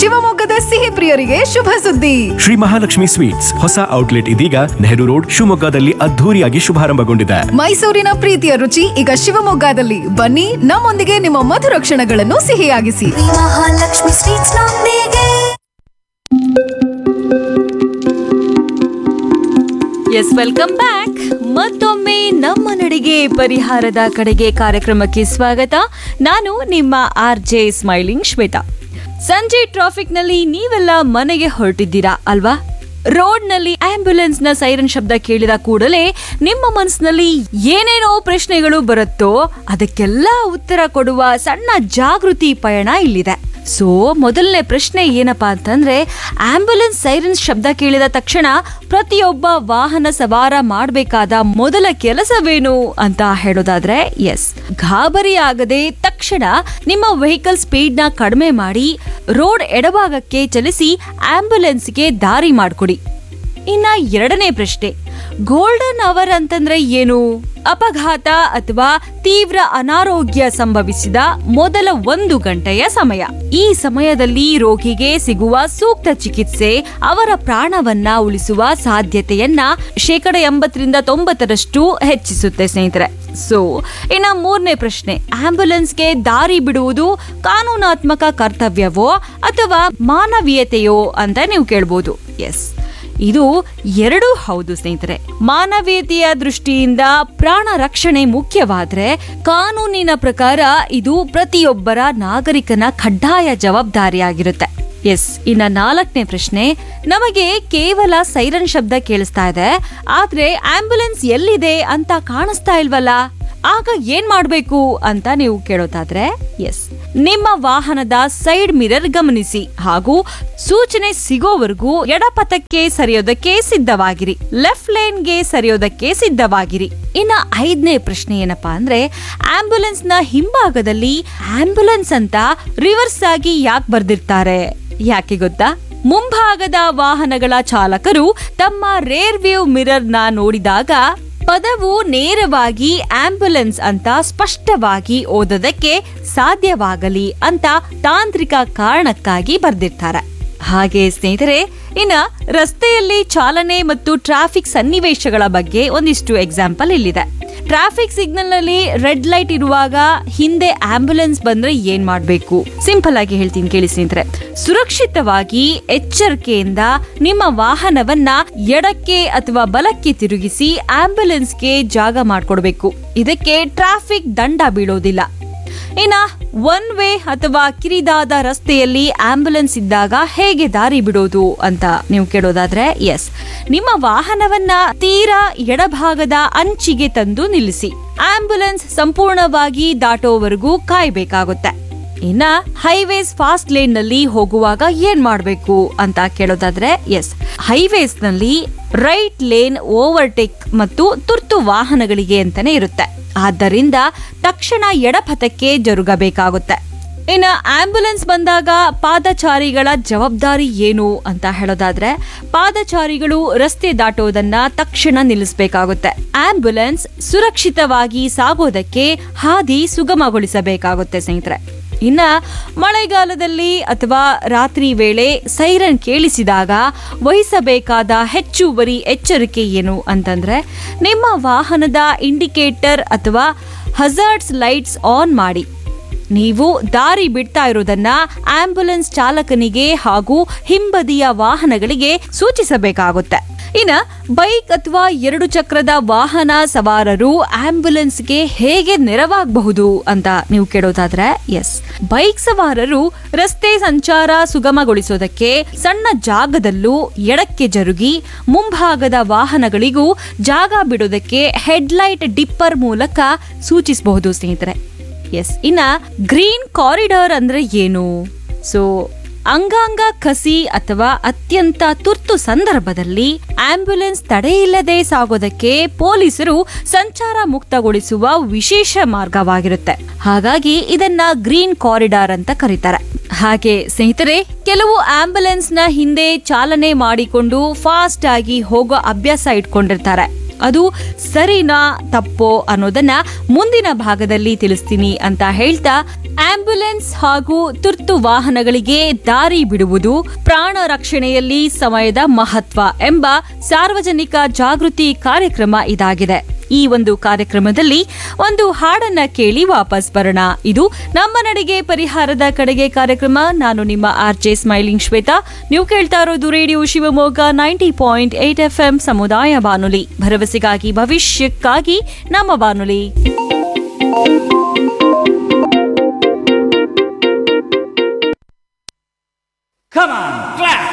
ಶಿವಮೊಗ್ಗದ ಸಿಹಿ ಪ್ರಿಯರಿಗೆ ಶುಭ ಸುದ್ದಿ ಶ್ರೀ ಮಹಾಲಕ್ಷ್ಮಿ ಸ್ವೀಟ್ಸ್ ಹೊಸ ಔಟ್ಲೆಟ್ ಇದೀಗ ನೆಹರು ರೋಡ್ ಶಿವಮೊಗ್ಗದಲ್ಲಿ ಅದ್ಧೂರಿಯಾಗಿ ಶುಭಾರಂಭಗೊಂಡಿದೆ ಮೈಸೂರಿನ ಪ್ರೀತಿಯ ರುಚಿ ಈಗ ಶಿವಮೊಗ್ಗದಲ್ಲಿ ಬನ್ನಿ ನಮ್ಮೊಂದಿಗೆ ನಿಮ್ಮ ಮಧುರ ಕ್ಷಣಗಳನ್ನು ಸಿಹಿಯಾಗಿಸಿ ಮಹಾಲಕ್ಷ್ಮಿ ಸ್ವೀಟ್ಸ್ ನೊಂದಿಗೆ ಎಸ್ ವೆಲ್ಕಮ್ ಬ್ಯಾಕ್ ಮತ್ತೊಮ್ಮೆ ನಮ್ಮ ನಡಿಗೆ ಪರಿಹಾರದ ಕಡೆಗೆ ಕಾರ್ಯಕ್ರಮಕ್ಕೆ ಸ್ವಾಗತ ನಾನು ನಿಮ್ಮ ಆರ್ ಜೆ ಸ್ಮೈಲಿಂಗ್ ಶ್ವೇತಾ ಸಂಜೆ ಟ್ರಾಫಿಕ್ನಲ್ಲಿ ನೀವೆಲ್ಲ ಮನೆಗೆ ಹೊರಟಿದ್ದೀರಾ ಅಲ್ವಾ ರೋಡ್ನಲ್ಲಿ ಆಂಬ್ಯುಲೆನ್ಸ್ ನ ಸೈರನ್ ಶಬ್ದ ಕೇಳಿದ ಕೂಡಲೇ ನಿಮ್ಮ ಮನಸ್ಸಿನಲ್ಲಿ ಏನೇನೋ ಪ್ರಶ್ನೆಗಳು ಬರುತ್ತೋ ಅದಕ್ಕೆಲ್ಲ ಉತ್ತರ ಕೊಡುವ ಸಣ್ಣ ಜಾಗೃತಿ ಪಯಣ ಇಲ್ಲಿದೆ ಸೊ ಮೊದಲನೇ ಪ್ರಶ್ನೆ ಏನಪ್ಪಾ ಅಂತಂದ್ರೆ ಆಂಬ್ಯುಲೆನ್ಸ್ ಸೈರನ್ಸ್ ಶಬ್ದ ಕೇಳಿದ ತಕ್ಷಣ ಪ್ರತಿಯೊಬ್ಬ ವಾಹನ ಸವಾರ ಮಾಡಬೇಕಾದ ಮೊದಲ ಕೆಲಸವೇನು ಅಂತ ಹೇಳೋದಾದ್ರೆ ಎಸ್ ಗಾಬರಿ ಆಗದೆ ತಕ್ಷಣ ನಿಮ್ಮ ವೆಹಿಕಲ್ ಸ್ಪೀಡ್ ನ ಕಡಿಮೆ ಮಾಡಿ ರೋಡ್ ಎಡಭಾಗಕ್ಕೆ ಚಲಿಸಿ ಆಂಬ್ಯುಲೆನ್ಸ್ಗೆ ದಾರಿ ಮಾಡಿಕೊಡಿ ಇನ್ನ ಎರಡನೇ ಪ್ರಶ್ನೆ ಗೋಲ್ಡನ್ ಅವರ್ ಅಂತಂದ್ರೆ ಏನು ಅಪಘಾತ ಅಥವಾ ತೀವ್ರ ಅನಾರೋಗ್ಯ ಸಂಭವಿಸಿದ ಮೊದಲ ಒಂದು ಗಂಟೆಯ ಸಮಯ ಈ ಸಮಯದಲ್ಲಿ ರೋಗಿಗೆ ಸಿಗುವ ಸೂಕ್ತ ಚಿಕಿತ್ಸೆ ಅವರ ಪ್ರಾಣವನ್ನ ಉಳಿಸುವ ಸಾಧ್ಯತೆಯನ್ನ ಶೇಕಡ ಎಂಬತ್ತರಿಂದ ತೊಂಬತ್ತರಷ್ಟು ಹೆಚ್ಚಿಸುತ್ತೆ ಸ್ನೇಹಿತರೆ ಸೊ ಇನ್ನ ಮೂರನೇ ಪ್ರಶ್ನೆ ಆಂಬ್ಯುಲೆನ್ಸ್ಗೆ ದಾರಿ ಬಿಡುವುದು ಕಾನೂನಾತ್ಮಕ ಕರ್ತವ್ಯವೋ ಅಥವಾ ಮಾನವೀಯತೆಯೋ ಅಂತ ನೀವು ಕೇಳ್ಬೋದು ಎಸ್ ಇದು ಎರಡೂ ಹೌದು ಸ್ನೇಹಿತರೆ ಮಾನವೀಯತೆಯ ದೃಷ್ಟಿಯಿಂದ ಪ್ರಾಣ ರಕ್ಷಣೆ ಮುಖ್ಯವಾದ್ರೆ ಕಾನೂನಿನ ಪ್ರಕಾರ ಇದು ಪ್ರತಿಯೊಬ್ಬರ ನಾಗರಿಕನ ಕಡ್ಡಾಯ ಜವಾಬ್ದಾರಿಯಾಗಿರುತ್ತೆ ಎಸ್ ಇನ್ನ ನಾಲ್ಕನೇ ಪ್ರಶ್ನೆ ನಮಗೆ ಕೇವಲ ಸೈರನ್ ಶಬ್ದ ಕೇಳಿಸ್ತಾ ಇದೆ ಆದ್ರೆ ಆಂಬ್ಯುಲೆನ್ಸ್ ಎಲ್ಲಿದೆ ಅಂತ ಕಾಣಿಸ್ತಾ ಇಲ್ವಲ್ಲ ಆಗ ಏನ್ ಮಾಡ್ಬೇಕು ಅಂತ ನೀವು ಕೇಳೋದಾದ್ರೆ ಎಸ್ ನಿಮ್ಮ ವಾಹನದ ಸೈಡ್ ಮಿರರ್ ಗಮನಿಸಿ ಹಾಗೂ ಸೂಚನೆ ಸಿಗೋವರೆಗೂ ಎಡಪಥಕ್ಕೆ ಸರಿಯೋದಕ್ಕೆ ಸಿದ್ಧವಾಗಿರಿ ಲೆಫ್ಟ್ ಲೇನ್ಗೆ ಸರಿಯೋದಕ್ಕೆ ಸಿದ್ಧವಾಗಿರಿ ಇನ್ನ ಐದನೇ ಪ್ರಶ್ನೆ ಏನಪ್ಪಾ ಅಂದ್ರೆ ಆಂಬ್ಯುಲೆನ್ಸ್ ನ ಹಿಂಭಾಗದಲ್ಲಿ ಆಂಬ್ಯುಲೆನ್ಸ್ ಅಂತ ರಿವರ್ಸ್ ಆಗಿ ಯಾಕೆ ಬರ್ದಿರ್ತಾರೆ ಯಾಕೆ ಗೊತ್ತಾ ಮುಂಭಾಗದ ವಾಹನಗಳ ಚಾಲಕರು ತಮ್ಮ ರೇರ್ ವ್ಯೂ ಮಿರರ್ ನ ನೋಡಿದಾಗ ಪದವು ನೇರವಾಗಿ ಆಂಬ್ಯುಲೆನ್ಸ್ ಅಂತ ಸ್ಪಷ್ಟವಾಗಿ ಓದೋದಕ್ಕೆ ಸಾಧ್ಯವಾಗಲಿ ಅಂತ ತಾಂತ್ರಿಕ ಕಾರಣಕ್ಕಾಗಿ ಬರ್ದಿರ್ತಾರೆ ಹಾಗೆ ಸ್ನೇಹಿತರೆ ಇನ್ನ ರಸ್ತೆಯಲ್ಲಿ ಚಾಲನೆ ಮತ್ತು ಟ್ರಾಫಿಕ್ ಸನ್ನಿವೇಶಗಳ ಬಗ್ಗೆ ಒಂದಿಷ್ಟು ಎಕ್ಸಾಂಪಲ್ ಇಲ್ಲಿದೆ ಟ್ರಾಫಿಕ್ ಸಿಗ್ನಲ್ ನಲ್ಲಿ ರೆಡ್ ಲೈಟ್ ಇರುವಾಗ ಹಿಂದೆ ಆಂಬ್ಯುಲೆನ್ಸ್ ಬಂದ್ರೆ ಏನ್ ಮಾಡ್ಬೇಕು ಸಿಂಪಲ್ ಆಗಿ ಹೇಳ್ತೀನಿ ಕೇಳಿ ಸ್ನೇಹಿತರೆ ಸುರಕ್ಷಿತವಾಗಿ ಎಚ್ಚರಿಕೆಯಿಂದ ನಿಮ್ಮ ವಾಹನವನ್ನ ಎಡಕ್ಕೆ ಅಥವಾ ಬಲಕ್ಕೆ ತಿರುಗಿಸಿ ಆಂಬ್ಯುಲೆನ್ಸ್ಗೆ ಜಾಗ ಮಾಡ್ಕೊಡ್ಬೇಕು ಇದಕ್ಕೆ ಟ್ರಾಫಿಕ್ ದಂಡ ಬೀಳೋದಿಲ್ಲ ಇನ್ನ ಒನ್ ವೇ ಅಥವಾ ಕಿರಿದಾದ ರಸ್ತೆಯಲ್ಲಿ ಆಂಬ್ಯುಲೆನ್ಸ್ ಇದ್ದಾಗ ಹೇಗೆ ದಾರಿ ಬಿಡೋದು ಅಂತ ನೀವು ಕೇಳೋದಾದ್ರೆ ಎಸ್ ನಿಮ್ಮ ವಾಹನವನ್ನ ತೀರಾ ಎಡಭಾಗದ ಅಂಚಿಗೆ ತಂದು ನಿಲ್ಲಿಸಿ ಆಂಬ್ಯುಲೆನ್ಸ್ ಸಂಪೂರ್ಣವಾಗಿ ದಾಟೋವರೆಗೂ ಕಾಯ್ಬೇಕಾಗುತ್ತೆ ಇನ್ನ ಹೈವೇಸ್ ಫಾಸ್ಟ್ ಲೇನ್ ನಲ್ಲಿ ಹೋಗುವಾಗ ಏನ್ ಮಾಡ್ಬೇಕು ಅಂತ ಕೇಳೋದಾದ್ರೆ ಎಸ್ ಹೈವೇಸ್ ನಲ್ಲಿ ರೈಟ್ ಲೇನ್ ಓವರ್ಟೇಕ್ ಮತ್ತು ತುರ್ತು ವಾಹನಗಳಿಗೆ ಅಂತಾನೆ ಇರುತ್ತೆ ಆದ್ದರಿಂದ ತಕ್ಷಣ ಎಡಪಥಕ್ಕೆ ಜರುಗಬೇಕಾಗುತ್ತೆ ಇನ್ನು ಆಂಬ್ಯುಲೆನ್ಸ್ ಬಂದಾಗ ಪಾದಚಾರಿಗಳ ಜವಾಬ್ದಾರಿ ಏನು ಅಂತ ಹೇಳೋದಾದ್ರೆ ಪಾದಚಾರಿಗಳು ರಸ್ತೆ ದಾಟೋದನ್ನ ತಕ್ಷಣ ನಿಲ್ಲಿಸಬೇಕಾಗುತ್ತೆ ಆಂಬ್ಯುಲೆನ್ಸ್ ಸುರಕ್ಷಿತವಾಗಿ ಸಾಗೋದಕ್ಕೆ ಹಾದಿ ಸುಗಮಗೊಳಿಸಬೇಕಾಗುತ್ತೆ ಸ್ನೇಹಿತರೆ ಇನ್ನ ಮಳೆಗಾಲದಲ್ಲಿ ಅಥವಾ ರಾತ್ರಿ ವೇಳೆ ಸೈರನ್ ಕೇಳಿಸಿದಾಗ ವಹಿಸಬೇಕಾದ ಹೆಚ್ಚುವರಿ ಎಚ್ಚರಿಕೆ ಏನು ಅಂತಂದ್ರೆ ನಿಮ್ಮ ವಾಹನದ ಇಂಡಿಕೇಟರ್ ಅಥವಾ ಹಜಾರ್ಡ್ಸ್ ಲೈಟ್ಸ್ ಆನ್ ಮಾಡಿ ನೀವು ದಾರಿ ಬಿಡ್ತಾ ಇರೋದನ್ನ ಆಂಬ್ಯುಲೆನ್ಸ್ ಚಾಲಕನಿಗೆ ಹಾಗೂ ಹಿಂಬದಿಯ ವಾಹನಗಳಿಗೆ ಸೂಚಿಸಬೇಕಾಗುತ್ತೆ ಇನ್ನ ಬೈಕ್ ಅಥವಾ ಎರಡು ಚಕ್ರದ ವಾಹನ ಸವಾರರು ಆಂಬ್ಯುಲೆನ್ಸ್ಗೆ ಹೇಗೆ ನೆರವಾಗಬಹುದು ಅಂತ ನೀವು ಕೇಳೋದಾದ್ರೆ ಎಸ್ ಬೈಕ್ ಸವಾರರು ರಸ್ತೆ ಸಂಚಾರ ಸುಗಮಗೊಳಿಸೋದಕ್ಕೆ ಸಣ್ಣ ಜಾಗದಲ್ಲೂ ಎಡಕ್ಕೆ ಜರುಗಿ ಮುಂಭಾಗದ ವಾಹನಗಳಿಗೂ ಜಾಗ ಬಿಡೋದಕ್ಕೆ ಹೆಡ್ಲೈಟ್ ಡಿಪ್ಪರ್ ಮೂಲಕ ಸೂಚಿಸಬಹುದು ಸ್ನೇಹಿತರೆ ಎಸ್ ಇನ್ನ ಗ್ರೀನ್ ಕಾರಿಡಾರ್ ಅಂದ್ರೆ ಏನು ಸೊ ಅಂಗಾಂಗ ಕಸಿ ಅಥವಾ ಅತ್ಯಂತ ತುರ್ತು ಸಂದರ್ಭದಲ್ಲಿ ಆಂಬ್ಯುಲೆನ್ಸ್ ತಡೆಯಿಲ್ಲದೆ ಸಾಗೋದಕ್ಕೆ ಪೊಲೀಸರು ಸಂಚಾರ ಮುಕ್ತಗೊಳಿಸುವ ವಿಶೇಷ ಮಾರ್ಗವಾಗಿರುತ್ತೆ ಹಾಗಾಗಿ ಇದನ್ನ ಗ್ರೀನ್ ಕಾರಿಡಾರ್ ಅಂತ ಕರೀತಾರೆ ಹಾಗೆ ಸ್ನೇಹಿತರೆ ಕೆಲವು ಆಂಬ್ಯುಲೆನ್ಸ್ ನ ಹಿಂದೆ ಚಾಲನೆ ಮಾಡಿಕೊಂಡು ಫಾಸ್ಟ್ ಆಗಿ ಹೋಗೋ ಅಭ್ಯಾಸ ಇಟ್ಕೊಂಡಿರ್ತಾರೆ ಅದು ಸರಿನಾ ತಪ್ಪೋ ಅನ್ನೋದನ್ನ ಮುಂದಿನ ಭಾಗದಲ್ಲಿ ತಿಳಿಸ್ತೀನಿ ಅಂತ ಹೇಳ್ತಾ ಆಂಬ್ಯುಲೆನ್ಸ್ ಹಾಗೂ ತುರ್ತು ವಾಹನಗಳಿಗೆ ದಾರಿ ಬಿಡುವುದು ಪ್ರಾಣ ರಕ್ಷಣೆಯಲ್ಲಿ ಸಮಯದ ಮಹತ್ವ ಎಂಬ ಸಾರ್ವಜನಿಕ ಜಾಗೃತಿ ಕಾರ್ಯಕ್ರಮ ಇದಾಗಿದೆ ಈ ಒಂದು ಕಾರ್ಯಕ್ರಮದಲ್ಲಿ ಒಂದು ಹಾಡನ್ನ ಕೇಳಿ ವಾಪಸ್ ಬರೋಣ ಇದು ನಮ್ಮ ನಡಿಗೆ ಪರಿಹಾರದ ಕಡೆಗೆ ಕಾರ್ಯಕ್ರಮ ನಾನು ನಿಮ್ಮ ಆರ್ ಜೆ ಸ್ಮೈಲಿಂಗ್ ಶ್ವೇತಾ ನೀವು ಕೇಳ್ತಾ ಇರೋದು radio Shivamogga ninety point eight F M ಸಮುದಾಯ ಬಾನುಲಿ ಭರವಸೆಗಾಗಿ ಭವಿಷ್ಯಕ್ಕಾಗಿ ನಮ್ಮ ಬಾನುಲಿ Come on, clap!